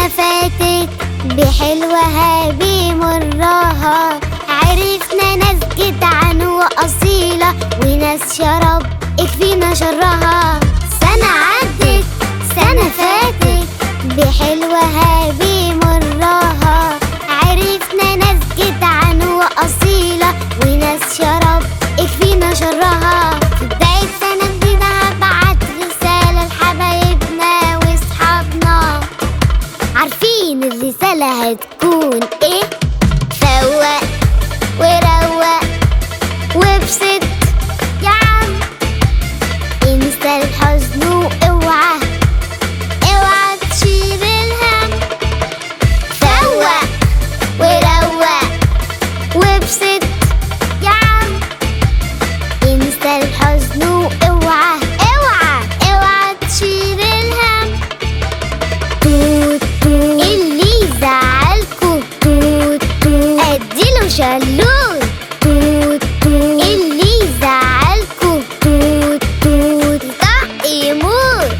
سنة فاتت بحلوها بمرها عرفنا ناس جدعان وأصيلة وناس شرب اكفينا شرها سنة عدت سنة فاتت بحلوها بمرها عرفنا ناس جدعان وأصيلة وناس شرب اكفينا شرها في بداية سنة جديدة هبعت رسالة لحبايبنا وصحابنا عارفين الرسالة هتكون ايه؟ فوق وروق وابسط يا عم انسى الحزن واوعى اوعى تشيل الهم فوق وروق وابسط يا عم انسى الحزن واوعى اوعى اوعى تشيل الهم توت توت اللي يزعلكوا توت توت اديله شلوت توت توت اللي يزعلكوا توت توت يطق يموت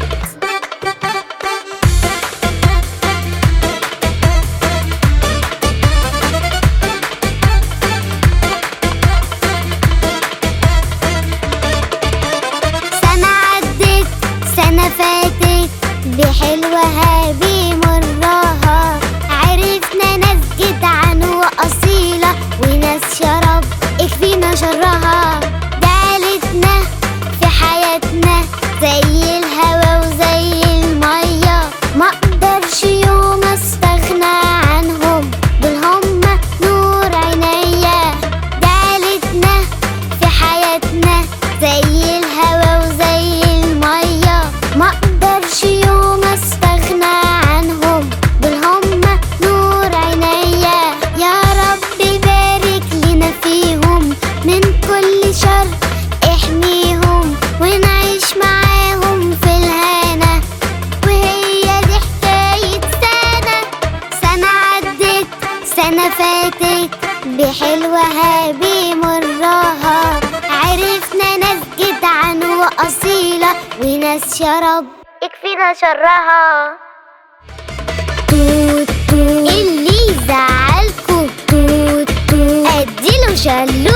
سنة عدت سنة فاتت بحلوها بمرها عرفنا ناس جدعان وأصيلة وناس شرب اكفينا شرها جالتنا في حياتنا زي الهوا وزي المية ما اقدرش يوم استغنى عنهم دول هما نور عينيا جالتنا في حياتنا زي الهوا وزي المية ما اقدرش يوم استغنى عنهم دول هما نور عينيا يا رب بارك لنا فيهم من كل شر احميهم ونعيش معاهم في الهنا وهي دي حكاية سنة سنة عدت سنة فاتت بحلوها بمرها عرفنا ناس جدعان وأصيلة وناس شرب يكفينا شرها توت توت اللي يزعلكوا توت توت اديله شلوت